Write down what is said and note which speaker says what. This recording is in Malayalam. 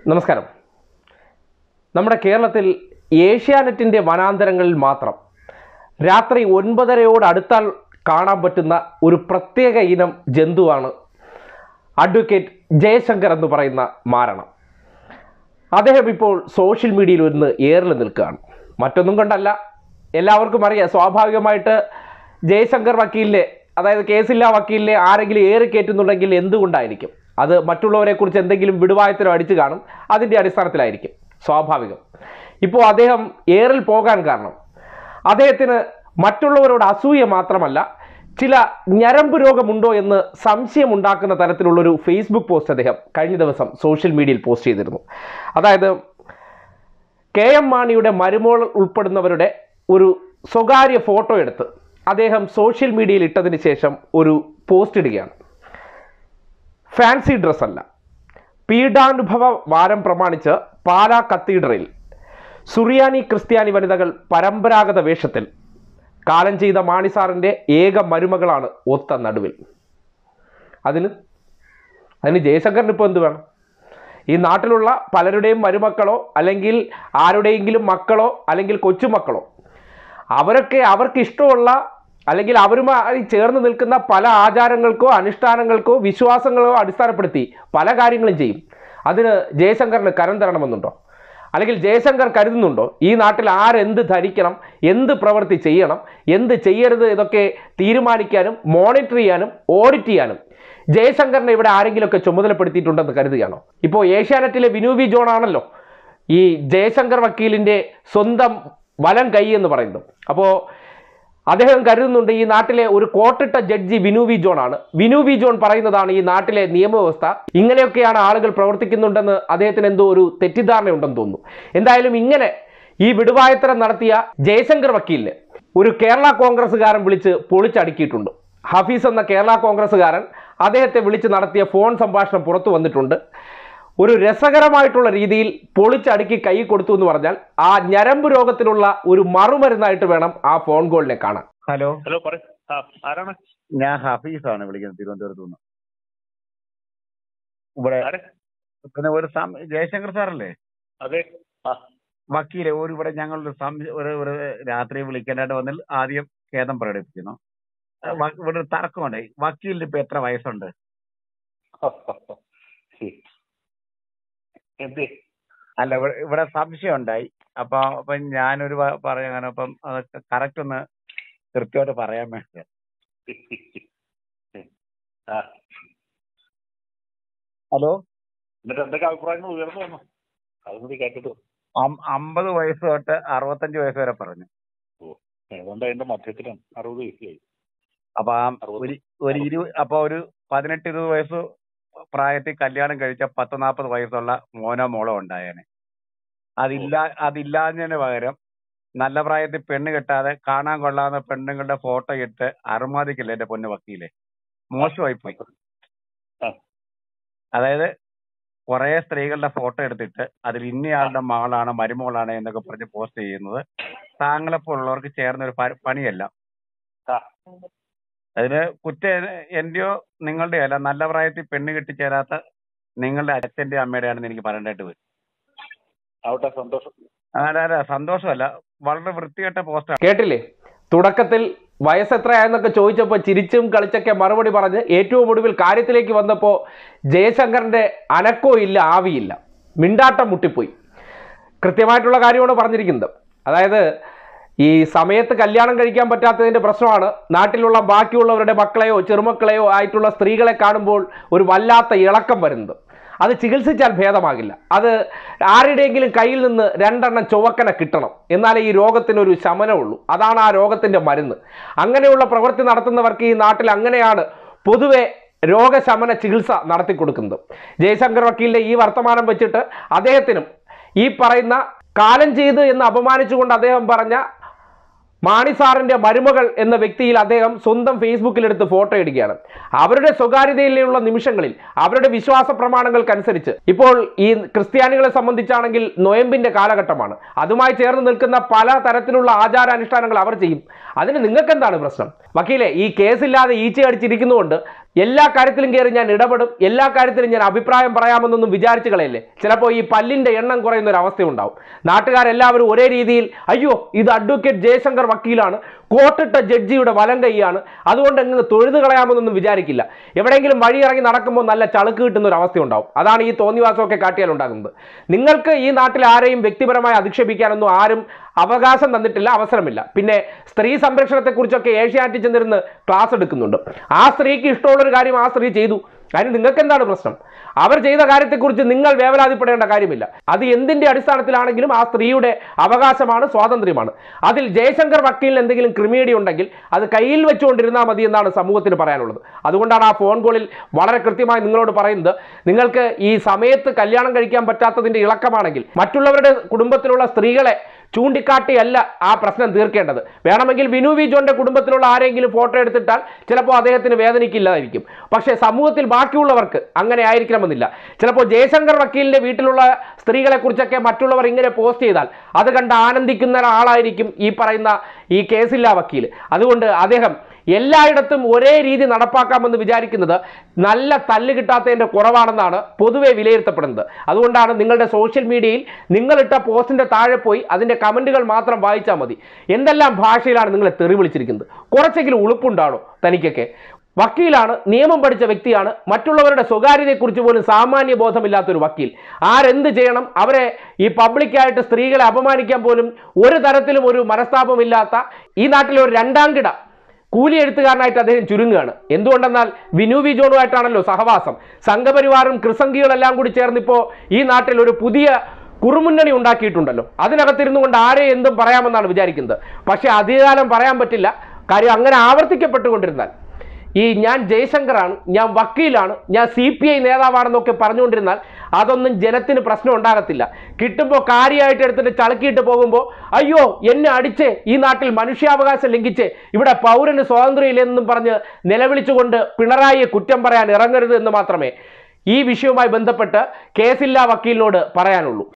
Speaker 1: നമസ്കാരം നമ്മുടെ കേരളത്തിൽ ഏഷ്യാനെറ്റിൻ്റെ വനാന്തരങ്ങളിൽ മാത്രം രാത്രി ഒൻപതരയോട് അടുത്താൽ കാണാൻ പറ്റുന്ന ഒരു പ്രത്യേക ഇനം ജന്തുവാണ് അഡ്വക്കേറ്റ് ജയശങ്കർ എന്ന് പറയുന്ന മാരണം അദ്ദേഹം ഇപ്പോൾ സോഷ്യൽ മീഡിയയിൽ ഒന്ന് ഏറിൽ നിൽക്കുകയാണ് മറ്റൊന്നും കൊണ്ടല്ല എല്ലാവർക്കും അറിയാം സ്വാഭാവികമായിട്ട് ജയശങ്കർ വക്കീലിനെ അതായത് കേസില്ലാ വക്കീലിനെ ആരെങ്കിലും ഏറി കയറ്റുന്നുണ്ടെങ്കിൽ എന്തുകൊണ്ടായിരിക്കും അത് മറ്റുള്ളവരെക്കുറിച്ച് എന്തെങ്കിലും വിടുവായത്തരം അടിച്ചു കാണും അതിൻ്റെ അടിസ്ഥാനത്തിലായിരിക്കും സ്വാഭാവികം ഇപ്പോൾ അദ്ദേഹം ഏറിൽ പോകാൻ കാരണം അദ്ദേഹത്തിന് മറ്റുള്ളവരോട് അസൂയ മാത്രമല്ല ചില ഞരമ്പ് രോഗമുണ്ടോ എന്ന് സംശയമുണ്ടാക്കുന്ന തരത്തിലുള്ളൊരു ഫേസ്ബുക്ക് പോസ്റ്റ് അദ്ദേഹം കഴിഞ്ഞ ദിവസം സോഷ്യൽ മീഡിയയിൽ പോസ്റ്റ് ചെയ്തിരുന്നു അതായത് കെ എം മാണിയുടെ മരുമോൾ ഉൾപ്പെടുന്നവരുടെ ഒരു സ്വകാര്യ ഫോട്ടോ എടുത്ത് അദ്ദേഹം സോഷ്യൽ മീഡിയയിൽ ഇട്ടതിന് ശേഷം ഒരു പോസ്റ്റ് ഇടുകയാണ് ഫാൻസി ഡ്രസ് അല്ല പീഡാനുഭവ വാരം പ്രമാണിച്ച് പാലാ കത്തീഡ്രയിൽ സുറിയാനി ക്രിസ്ത്യാനി വനിതകൾ പരമ്പരാഗത വേഷത്തിൽ കാലം ചെയ്ത മാണിസാറിൻ്റെ ഏക മരുമകളാണ് ഒത്ത നടുവിൽ അതിന് അതിന് ജയശങ്കറിന് ഇപ്പോൾ എന്ത് വേണം ഈ നാട്ടിലുള്ള പലരുടെയും മരുമക്കളോ അല്ലെങ്കിൽ ആരുടെയെങ്കിലും മക്കളോ അല്ലെങ്കിൽ കൊച്ചുമക്കളോ അവരൊക്കെ അവർക്ക് ഇഷ്ടമുള്ള അല്ലെങ്കിൽ അവരുമായി ചേർന്ന് നിൽക്കുന്ന പല ആചാരങ്ങൾക്കോ അനുഷ്ഠാനങ്ങൾക്കോ വിശ്വാസങ്ങളോ അടിസ്ഥാനപ്പെടുത്തി പല കാര്യങ്ങളും ചെയ്യും അതിന് ജയശങ്കറിന് കരം തരണമെന്നുണ്ടോ അല്ലെങ്കിൽ ജയശങ്കർ കരുതുന്നുണ്ടോ ഈ നാട്ടിൽ ആരെന്ത് ധരിക്കണം എന്ത് പ്രവൃത്തി ചെയ്യണം എന്ത് ചെയ്യരുത് ഇതൊക്കെ തീരുമാനിക്കാനും മോണിറ്റർ ചെയ്യാനും ഓഡിറ്റ് ചെയ്യാനും ജയശങ്കറിനെ ഇവിടെ ആരെങ്കിലുമൊക്കെ ചുമതലപ്പെടുത്തിയിട്ടുണ്ടെന്ന് കരുതുകയാണോ ഇപ്പോൾ ഏഷ്യാനെറ്റിലെ വിനു വി ജോൺ ആണല്ലോ ഈ ജയശങ്കർ വക്കീലിൻ്റെ സ്വന്തം വലം കൈ എന്ന് പറയുന്നത് അപ്പോൾ അദ്ദേഹം കരുതുന്നുണ്ട് ഈ നാട്ടിലെ ഒരു കോട്ടിട്ട ജഡ്ജി വിനു വി ജോൺ ആണ് വിനു വി ജോൺ പറയുന്നതാണ് ഈ നാട്ടിലെ നിയമവ്യവസ്ഥ ഇങ്ങനെയൊക്കെയാണ് ആളുകൾ പ്രവർത്തിക്കുന്നുണ്ടെന്ന് അദ്ദേഹത്തിന് എന്തോ ഒരു തെറ്റിദ്ധാരണയുണ്ടെന്ന് തോന്നുന്നു എന്തായാലും ഇങ്ങനെ ഈ വിടുവായത്തരം നടത്തിയ ജയശങ്കർ വക്കീലിന് ഒരു കേരള കോൺഗ്രസ്സുകാരൻ വിളിച്ച് പൊളിച്ചടുക്കിയിട്ടുണ്ട് ഹഫീസ് എന്ന കേരള കോൺഗ്രസ്സുകാരൻ അദ്ദേഹത്തെ വിളിച്ച് നടത്തിയ ഫോൺ സംഭാഷണം പുറത്തു വന്നിട്ടുണ്ട് ഒരു രസകരമായിട്ടുള്ള രീതിയിൽ പൊളിച്ചടുക്കി കൈ കൊടുത്തു എന്ന് പറഞ്ഞാൽ ആ ഞരമ്പ് രോഗത്തിനുള്ള ഒരു മറുമരുന്നായിട്ട് വേണം ആ ഫോൺ കോളിനെ കാണാൻ
Speaker 2: ഹലോ
Speaker 3: ഹലോ പറ ആ ആരാണ്
Speaker 2: ഞാൻ ഹഫീസാണ് വിളിക്കുന്നത് തിരുവനന്തപുരത്ത് നിന്ന് ഇവിടെ
Speaker 3: ആരെ
Speaker 2: പിന്നെ ഒരു സം- ജയശങ്കർ സാറല്ലേ
Speaker 3: അതെ ആ
Speaker 2: വക്കീലെ ഒരു ഇവിടെ ഞങ്ങൾ ഒരു സം- ഒരു ഒരു രാത്രി വിളിക്കാനായിട്ട് വന്നിൽ ആദ്യം ഖേദം പ്രകടിപ്പിക്കുന്നു വ- ഇവിടെ ഒരു തർക്കമുണ്ടായി വക്കീലിന് ഇപ്പൊ എത്ര വയസ്സുണ്ട്
Speaker 3: എന്തേ
Speaker 2: അല്ല ഇവിടെ- ഇവിടെ സംശയം ഉണ്ടായി അപ്പൊ അപ്പൊ ഞാനൊരു വ- പറയാൻ അപ്പം അതൊക്കെ കറക്റ്റ് ഒന്ന് കൃത്യമായിട്ട് പറയാൻ വേണ്ടി
Speaker 3: ആ
Speaker 2: ഹലോ
Speaker 3: എന്നിട്ട് എന്തൊക്കെ അഭിപ്രായങ്ങൾ ഉയർന്നു വന്നു അതുകൂടി കേട്ടിട്ട്
Speaker 2: അം- അമ്പത് വയസ്സ് തൊട്ട് അറുപത്തഞ്ച് വയസ്സ് വരെ പറഞ്ഞു
Speaker 3: ഏതാണ്ട് അതിന്റെ മധ്യത്തിലാണ് അറുപത് വയസ്സിലായി
Speaker 2: അപ്പൊ ആ
Speaker 3: അറുപത്.
Speaker 2: ഒരു ഒരു ഇരു അപ്പൊ ഒരു പതിനെട്ട് ഇരുപത് വയസ്സ് പ്രായത്തിൽ കല്യാണം കഴിച്ച പത്ത് നാൽപ്പത് വയസ്സുള്ള മോനോ മോളോ ഉണ്ടായേനെ അതില്ല അതില്ലാഞ്ഞതിന് പകരം നല്ല പ്രായത്തിൽ പെണ്ണ് കെട്ടാതെ കാണാൻ കൊള്ളാവുന്ന പെണ്ണുങ്ങളുടെ ഫോട്ടോ ഇട്ട് അറുമാദിക്കില്ല എന്റെ പൊന്നു വക്കീലെ മോശമായി പോയി
Speaker 3: ആ.
Speaker 2: അതായത് കുറെ സ്ത്രീകളുടെ ഫോട്ടോ എടുത്തിട്ട് അതിൽ ഇന്നയാളുടെ മകളാണ് മരുമകളാണ് എന്നൊക്കെ പറഞ്ഞ് പോസ്റ്റ് ചെയ്യുന്നത് താങ്കളെപ്പോലുള്ളവർക്ക് ചേർന്ന ഒരു പ- പണിയല്ല
Speaker 3: ആ
Speaker 2: അതിന് കുറ്റം എന്റെയോ നിങ്ങളുടെയോ അല്ല നല്ല പ്രായത്തിൽ പെണ്ണ് കെട്ടിച്ചേരാത്ത നിങ്ങളുടെ അച്ഛന്റെ അമ്മയുടെയാണെന്ന് എനിക്ക് പറയേണ്ടതായിട്ട് വരും
Speaker 3: ആവട്ടെ സന്തോഷം
Speaker 2: അല്ല അല്ല സന്തോഷമല്ല വളരെ വൃത്തികെട്ട പോസ്റ്റാണ്
Speaker 1: കേട്ടില്ലേ തുടക്കത്തിൽ വയസ്സെത്രയായെന്നൊക്കെ ചോദിച്ചപ്പോൾ ചിരിച്ചും കളിച്ചൊക്കെ മറുപടി പറഞ്ഞ് ഏറ്റവും ഒടുവിൽ കാര്യത്തിലേക്ക് വന്നപ്പോൾ ജയശങ്കറിൻ്റെ അനക്കോ ഇല്ല ആവിയില്ല മിണ്ടാട്ടം മുട്ടിപ്പോയി കൃത്യമായിട്ടുള്ള കാര്യമാണ് പറഞ്ഞിരിക്കുന്നത് അതായത് ഈ സമയത്ത് കല്യാണം കഴിക്കാൻ പറ്റാത്തതിൻ്റെ പ്രശ്നമാണ് നാട്ടിലുള്ള ബാക്കിയുള്ളവരുടെ മക്കളെയോ ചെറുമക്കളെയോ ആയിട്ടുള്ള സ്ത്രീകളെ കാണുമ്പോൾ ഒരു വല്ലാത്ത ഇളക്കം വരുന്നത് അത് ചികിത്സിച്ചാൽ ഭേദമാകില്ല അത് ആരുടെയെങ്കിലും കയ്യിൽ നിന്ന് രണ്ടെണ്ണം ചുവക്കന കിട്ടണം എന്നാലേ ഈ രോഗത്തിനൊരു ശമനമുള്ളൂ അതാണ് ആ രോഗത്തിൻ്റെ മരുന്ന് അങ്ങനെയുള്ള പ്രവൃത്തി നടത്തുന്നവർക്ക് ഈ നാട്ടിൽ അങ്ങനെയാണ് പൊതുവെ രോഗശമന ചികിത്സ നടത്തി കൊടുക്കുന്നത് ജയശങ്കർ വക്കീലിൻ്റെ ഈ വർത്തമാനം വെച്ചിട്ട് അദ്ദേഹത്തിനും ഈ പറയുന്ന കാലം ചെയ്ത് എന്ന് അപമാനിച്ചുകൊണ്ട് അദ്ദേഹം പറഞ്ഞ മാണി സാറിന്റെ മരുമകൾ എന്ന വ്യക്തിയിൽ അദ്ദേഹം സ്വന്തം ഫേസ്ബുക്കിലെടുത്ത് ഫോട്ടോ ഇടുകയാണ് അവരുടെ സ്വകാര്യതയിലുള്ള നിമിഷങ്ങളിൽ അവരുടെ വിശ്വാസ പ്രമാണങ്ങൾക്കനുസരിച്ച് ഇപ്പോൾ ഈ ക്രിസ്ത്യാനികളെ സംബന്ധിച്ചാണെങ്കിൽ നൊയമ്പിന്റെ കാലഘട്ടമാണ് അതുമായി ചേർന്ന് നിൽക്കുന്ന പല തരത്തിലുള്ള ആചാരാനുഷ്ഠാനങ്ങൾ അവർ ചെയ്യും അതിന് നിങ്ങൾക്ക് എന്താണ് പ്രശ്നം വക്കീലെ ഈ കേസില്ലാതെ ഈച്ച അടിച്ചിരിക്കുന്നതുകൊണ്ട് എല്ലാ കാര്യത്തിലും കയറി ഞാൻ ഇടപെടും എല്ലാ കാര്യത്തിലും ഞാൻ അഭിപ്രായം പറയാമെന്നൊന്നും വിചാരിച്ചു കളയല്ലേ ചിലപ്പോൾ ഈ പല്ലിന്റെ എണ്ണം കുറയുന്ന ഒരു അവസ്ഥയുണ്ടാവും നാട്ടുകാരെല്ലാവരും ഒരേ രീതിയിൽ അയ്യോ ഇത് അഡ്വക്കേറ്റ് ജയശങ്കർ വക്കീലാണ് കോട്ടിട്ട ജഡ്ജിയുടെ വലം കൈയാണ് അതുകൊണ്ട് അങ്ങ് തൊഴുതു കളയാമെന്നൊന്നും വിചാരിക്കില്ല എവിടെയെങ്കിലും വഴിയിറങ്ങി നടക്കുമ്പോൾ നല്ല ചളുക്ക് കിട്ടുന്ന ഒരു അവസ്ഥയുണ്ടാവും അതാണ് ഈ തോന്നിവാസമൊക്കെ കാട്ടിയാൽ ഉണ്ടാകുന്നത് നിങ്ങൾക്ക് ഈ നാട്ടിൽ ആരെയും വ്യക്തിപരമായി അധിക്ഷേപിക്കാനൊന്നും ആരും അവകാശം തന്നിട്ടില്ല അവസരമില്ല പിന്നെ സ്ത്രീ സംരക്ഷണത്തെക്കുറിച്ചൊക്കെ ഏഷ്യാനെറ്റിൽ ചെന്നിരുന്ന് ക്ലാസ് എടുക്കുന്നുണ്ട് ആ സ്ത്രീക്ക് ഇഷ്ടമുള്ളൊരു കാര്യം ആ സ്ത്രീ ചെയ്തു അതിന് നിങ്ങൾക്ക് എന്താണ് പ്രശ്നം അവർ ചെയ്ത കാര്യത്തെക്കുറിച്ച് നിങ്ങൾ വേവലാതിപ്പെടേണ്ട കാര്യമില്ല അത് എന്തിന്റെ അടിസ്ഥാനത്തിലാണെങ്കിലും ആ സ്ത്രീയുടെ അവകാശമാണ് സ്വാതന്ത്ര്യമാണ് അതിൽ ജയശങ്കർ വക്കീലിന് എന്തെങ്കിലും ക്രിമീഡി ഉണ്ടെങ്കിൽ അത് കയ്യിൽ വെച്ചുകൊണ്ടിരുന്നാൽ മതി എന്നാണ് സമൂഹത്തിന് പറയാനുള്ളത് അതുകൊണ്ടാണ് ആ ഫോൺ കോളിൽ വളരെ കൃത്യമായി നിങ്ങളോട് പറയുന്നത് നിങ്ങൾക്ക് ഈ സമയത്ത് കല്യാണം കഴിക്കാൻ പറ്റാത്തതിന്റെ ഇളക്കമാണെങ്കിൽ മറ്റുള്ളവരുടെ കുടുംബത്തിലുള്ള സ്ത്രീകളെ ചൂണ്ടിക്കാട്ടിയല്ല ആ പ്രശ്നം തീർക്കേണ്ടത് വേണമെങ്കിൽ വിനു വി ജോന്റെ കുടുംബത്തിലുള്ള ആരെങ്കിലും ഫോട്ടോ എടുത്തിട്ടാൽ ചിലപ്പോൾ അദ്ദേഹത്തിന് വേദനിക്കില്ലായിരിക്കും പക്ഷേ സമൂഹത്തിൽ ബാക്കിയുള്ളവർക്ക് അങ്ങനെ ആയിരിക്കണമെന്നില്ല ചിലപ്പോൾ ജയശങ്കർ വക്കീലിന്റെ വീട്ടിലുള്ള സ്ത്രീകളെ കുറിച്ചൊക്കെ മറ്റുള്ളവർ ഇങ്ങനെ പോസ്റ്റ് ചെയ്താൽ അത് കണ്ട് ആനന്ദിക്കുന്ന ഒരാളായിരിക്കും ഈ പറയുന്ന ഈ കേസില്ല വക്കീൽ അതുകൊണ്ട് അദ്ദേഹം എല്ലായിടത്തും ഒരേ രീതി നടപ്പാക്കാമെന്ന് വിചാരിക്കുന്നത് നല്ല തല്ല് കിട്ടാത്തതിൻ്റെ കുറവാണെന്നാണ് പൊതുവെ വിലയിരുത്തപ്പെടുന്നത് അതുകൊണ്ടാണ് നിങ്ങളുടെ സോഷ്യൽ മീഡിയയിൽ നിങ്ങളിട്ട പോസ്റ്റിന്റെ താഴെ പോയി അതിന്റെ കമന്റുകൾ മാത്രം വായിച്ചാൽ മതി എന്തെല്ലാം ഭാഷയിലാണ് നിങ്ങളെ തെറി വിളിച്ചിരിക്കുന്നത് കുറച്ചെങ്കിലും ഉളുപ്പുണ്ടാണോ തനിക്കൊക്കെ വക്കീലാണ് നിയമം പഠിച്ച വ്യക്തിയാണ് മറ്റുള്ളവരുടെ സ്വകാര്യതയെക്കുറിച്ച് പോലും സാമാന്യ ബോധമില്ലാത്തൊരു വക്കീൽ ആരെന്ത് ചെയ്യണം അവരെ ഈ പബ്ലിക്കായിട്ട് സ്ത്രീകളെ അപമാനിക്കാൻ പോലും ഒരു തരത്തിലും ഒരു മനസ്താപമില്ലാത്ത ഈ നാട്ടിലെ ഒരു രണ്ടാം കിട കൂലി എഴുത്തുകാരനായിട്ട് അദ്ദേഹം ചുരുങ്ങുകയാണ് എന്തുകൊണ്ടെന്നാൽ വിനു വി ജോണുമായിട്ടാണല്ലോ സഹവാസം സംഘപരിവാറും കൃസംഗികളെല്ലാം കൂടി ചേർന്നിപ്പോൾ ഈ നാട്ടിൽ ഒരു പുതിയ കുറുമുന്നണി ഉണ്ടാക്കിയിട്ടുണ്ടല്ലോ അതിനകത്തിരുന്നു കൊണ്ട് ആരെ എന്തും പറയാമെന്നാണ് വിചാരിക്കുന്നത് പക്ഷേ അധികകാലം പറയാൻ പറ്റില്ല കാര്യം അങ്ങനെ ആവർത്തിക്കപ്പെട്ടുകൊണ്ടിരുന്നാൽ ഈ ഞാൻ ജയശങ്കറാണ് ഞാൻ വക്കീലാണ് ഞാൻ സി പി ഐ നേതാവാണെന്നൊക്കെ പറഞ്ഞുകൊണ്ടിരുന്നാൽ അതൊന്നും ജനത്തിന് പ്രശ്നം ഉണ്ടാകത്തില്ല കിട്ടുമ്പോൾ കാര്യമായിട്ട് എടുത്തിട്ട് ചളുക്കിയിട്ട് പോകുമ്പോൾ അയ്യോ എന്നെ അടിച്ച് ഈ നാട്ടിൽ മനുഷ്യാവകാശം ലംഘിച്ച് ഇവിടെ പൗരന് സ്വാതന്ത്ര്യമില്ലെന്നും പറഞ്ഞ് നിലവിളിച്ചുകൊണ്ട് പിണറായിയെ കുറ്റം പറയാൻ ഇറങ്ങരുത് എന്ന് മാത്രമേ ഈ വിഷയവുമായി ബന്ധപ്പെട്ട് കേസില്ലാ വക്കീലിനോട് പറയാനുള്ളൂ